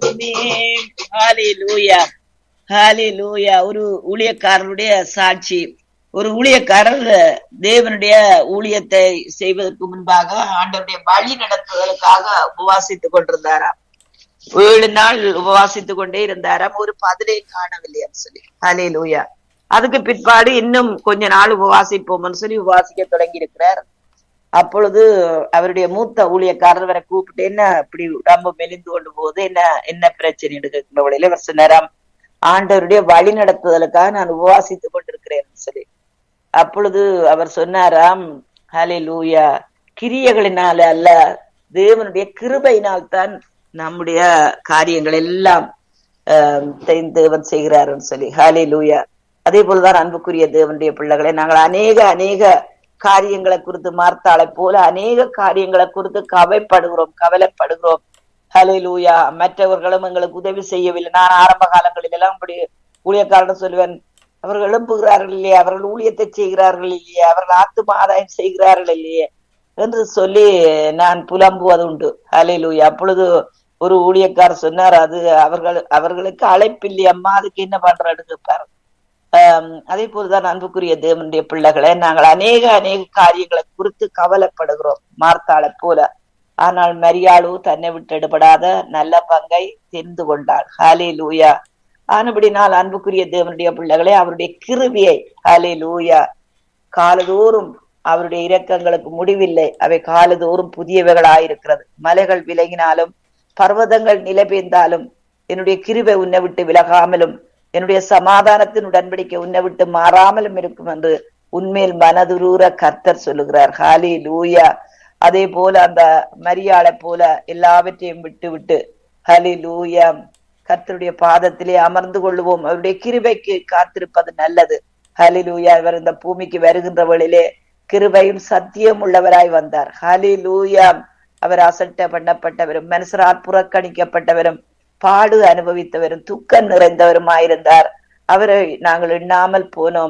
ஆமென் ஹalleluya ஹalleluya ஒரு ஊழியக்காரருடைய சாட்சி ஒரு ஊழியக்காரர் தேவனுடைய ஊழியத்தை செய்வதற்கு முன்பாக ஆண்டவருடைய வழி நடத்துவதற்காக உபவாசித்துக் கொண்டிருந்தாராம் ஏழு நாள் உபவாசித்துக் கொண்டே இருந்தாராம் ஒரு பதிலை காணவில்லையாம் சொல்லி ஹalleluya அதுக்கு பிற்பாடு இன்னும் கொஞ்ச நாள் உபவாசிப்போம்னு சொல்லி உபவாசிக்க தொடங்கி இருக்கிறார் அப்பொழுது அவருடைய மூத்த ஊழியக்காரர் வரை கூப்பிட்டு என்ன இப்படி உடம்பு மெலிந்து கொண்டு போகுது என்ன என்ன பிரச்சனை எடுக்கிற வழியில அவர் சொன்னாராம் ஆண்டவருடைய வழி நடத்துதலுக்காக நான் உபவாசித்துக் கொண்டிருக்கிறேன் சொல்லி அப்பொழுது அவர் சொன்னாராம் ஹலே லூயா கிரியைகளினால அல்ல தேவனுடைய கிருபையினால் தான் நம்முடைய காரியங்கள் எல்லாம் ஆஹ் தெ- தேவன் செய்கிறாருன்னு சொல்லி ஹாலே லூயா அதே போலதான் அன்புக்குரிய தேவனுடைய பிள்ளைகளை நாங்கள் அநேக அநேக காரியங்களை குறித்து மார்த்தாளை போல அநேக காரியங்களை குறித்து கவைப்படுகிறோம் கவலைப்படுகிறோம் ஹலே லூயா மற்றவர்களும் எங்களுக்கு உதவி செய்யவில்லை நான் ஆரம்ப காலங்களில் எல்லாம் இப்படி ஊழியக்காரன் சொல்லுவேன் அவர்கள் எழும்புகிறார்கள் இல்லையே அவர்கள் ஊழியத்தை செய்கிறார்கள் இல்லையே அவர்கள் ஆத்தும ஆதாயம் செய்கிறார்கள் இல்லையே என்று சொல்லி நான் புலம்புவது உண்டு ஹalleluya அப்பொழுது ஒரு ஊழியக்காரர் சொன்னார் அது அவர்கள் அவர்களுக்கு அழைப்பில்லை அம்மா அதுக்கு என்ன பண்றேன்னு கேட்பார் ஆம், அதே போலதான் அன்புக்குரிய தேவனுடைய பிள்ளைகளை நாங்கள் அநேக அநேக காரியங்களை குறித்து கவலைப்படுகிறோம் மார்த்தாளை போல ஆனால் மரியாளு தன்னை விட்டு எடுபடாத நல்ல பங்கை தெரிந்து கொண்டாள் ஹாலே லூயா ஆனபடினால் அன்புக்குரிய தேவனுடைய பிள்ளைகளை அவருடைய கிருபியை ஹாலே லூயா காலதோறும் அவருடைய இரக்கங்களுக்கு முடிவில்லை அவை காலதோறும் புதியவைகளாயிருக்கிறது மலைகள் விலகினாலும் பர்வதங்கள் நிலை பெய்ந்தாலும் என்னுடைய கிருபை உன்னை விட்டு விலகாமலும் என்னுடைய சமாதானத்தின் உடன்படிக்கை உன்னை விட்டு மாறாமலும் இருக்கும் என்று உன்மேல் மனதுரூர கர்த்தர் சொல்லுகிறார் ஹாலி லூயா அதே போல அந்த மரியாளை போல எல்லாவற்றையும் விட்டு விட்டு ஹலி லூயா கர்த்தருடைய பாதத்திலே அமர்ந்து கொள்ளுவோம் அவருடைய கிருபைக்கு காத்திருப்பது நல்லது ஹலிலூயா இவர் இந்த பூமிக்கு வருகின்ற வழியிலே கிருபையும் சத்தியம் உள்ளவராய் வந்தார் ஹலிலூயா அவர் அசட்ட பண்ணப்பட்டவரும் மனுஷரால் புறக்கணிக்கப்பட்டவரும் பாடு அனுபவித்தவரும் துக்கம் நிறைந்தவருமாயிருந்தார் அவரை நாங்கள் எண்ணாமல் போனோம்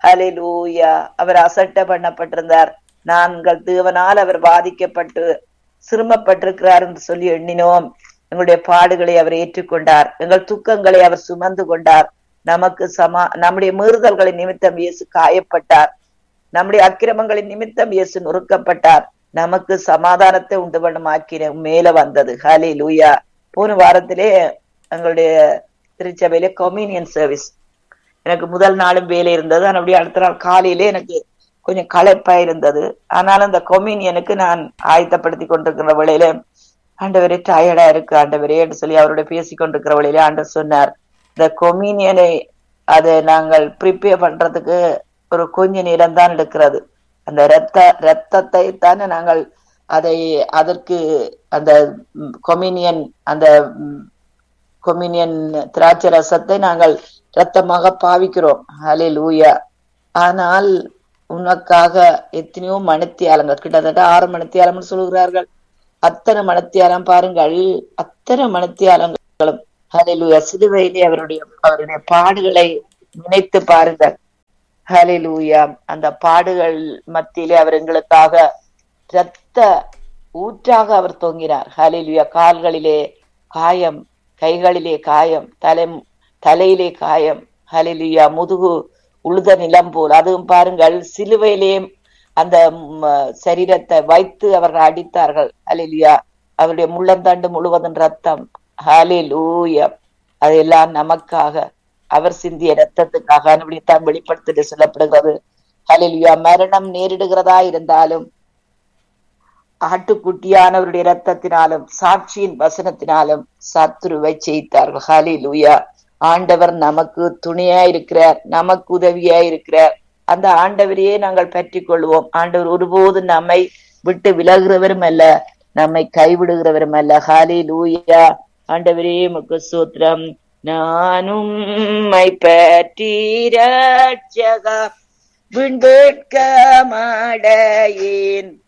ஹலிலூயா அவர் அசட்ட பண்ணப்பட்டிருந்தார் நாங்கள் தேவனால் அவர் பாதிக்கப்பட்டு சிரமப்பட்டிருக்கிறார் என்று சொல்லி எண்ணினோம் எங்களுடைய பாடுகளை அவர் ஏற்றுக்கொண்டார் எங்கள் துக்கங்களை அவர் சுமந்து கொண்டார் நமக்கு சமா நம்முடைய மீறுதல்களின் நிமித்தம் இயேசு காயப்பட்டார் நம்முடைய அக்கிரமங்களின் நிமித்தம் இயேசு நொறுக்கப்பட்டார் நமக்கு சமாதானத்தை உண்டு பண்ணுமாக்கின மேல வந்தது ஹலே லூயா போன வாரத்திலே எங்களுடைய திருச்சபையில கொமீனியன் சர்வீஸ் எனக்கு முதல் நாளும் வேலை இருந்தது ஆனால் அப்படியே அடுத்த நாள் காலையிலே எனக்கு கொஞ்சம் களைப்பா இருந்தது ஆனாலும் அந்த கொமீனியனுக்கு நான் ஆயத்தப்படுத்தி கொண்டிருக்கிற வேளையில ஆண்டவரே டயர்டா இருக்கு ஆண்டவரே என்று சொல்லி அவரோட பேசி கொண்டிருக்கிற வழியில ஆண்டவர் சொன்னார் இந்த கொமீனியனை அதை நாங்கள் ப்ரிப்பேர் பண்றதுக்கு ஒரு கொஞ்ச நேரம் தான் எடுக்கிறது அந்த ரத்த ரத்தத்தை தானே நாங்கள் அதை அதற்கு அந்த கொமினியன் அந்த கொமினியன் திராட்சை ரசத்தை நாங்கள் ரத்தமாக பாவிக்கிறோம் ஹலே லூயா ஆனால் உனக்காக எத்தனையோ மணித்தியாலங்கள் கிட்டத்தட்ட ஆறு மணித்தியாலம்னு சொல்கிறார்கள் அத்தனை மணத்தியாலம் பாருங்கள் அத்தனை மணத்தியாலங்களும் ஹலிலூயா சிலுவையிலே அவருடைய அவருடைய பாடுகளை நினைத்து பாருங்கள் ஹலிலூயா அந்த பாடுகள் மத்தியிலே அவர் எங்களுக்காக இரத்த ஊற்றாக அவர் தொங்கினார் ஹலிலுயா கால்களிலே காயம் கைகளிலே காயம் தலை தலையிலே காயம் ஹலிலுயா முதுகு உழுத நிலம் போல் அதுவும் பாருங்கள் சிலுவையிலே அந்த சரீரத்தை வைத்து அவர்கள் அடித்தார்கள் ஹலிலியா அவருடைய முள்ளந்தாண்டு முழுவதும் ரத்தம் ஹாலே லூயா அதெல்லாம் நமக்காக அவர் சிந்திய ரத்தத்துக்காக அப்படித்தான் வெளிப்படுத்திட்டு சொல்லப்படுகிறது ஹலிலியா மரணம் நேரிடுகிறதா இருந்தாலும் ஆட்டுக்குட்டியானவருடைய ரத்தத்தினாலும் சாட்சியின் வசனத்தினாலும் சத்துருவை செய்தார்கள் ஹலி லூயா ஆண்டவர் நமக்கு துணையா இருக்கிறார் நமக்கு உதவியா இருக்கிறார் அந்த ஆண்டவரையே நாங்கள் பற்றி கொள்வோம் ஆண்டவர் ஒருபோது நம்மை விட்டு விலகுறவரும் அல்ல நம்மை கைவிடுகிறவரும் அல்ல ஹாலி லூயா ஆண்டவரே முக்கு சூத்திரம் நானும் பற்றி ரட்சகா விண்பேட்க மாடையேன்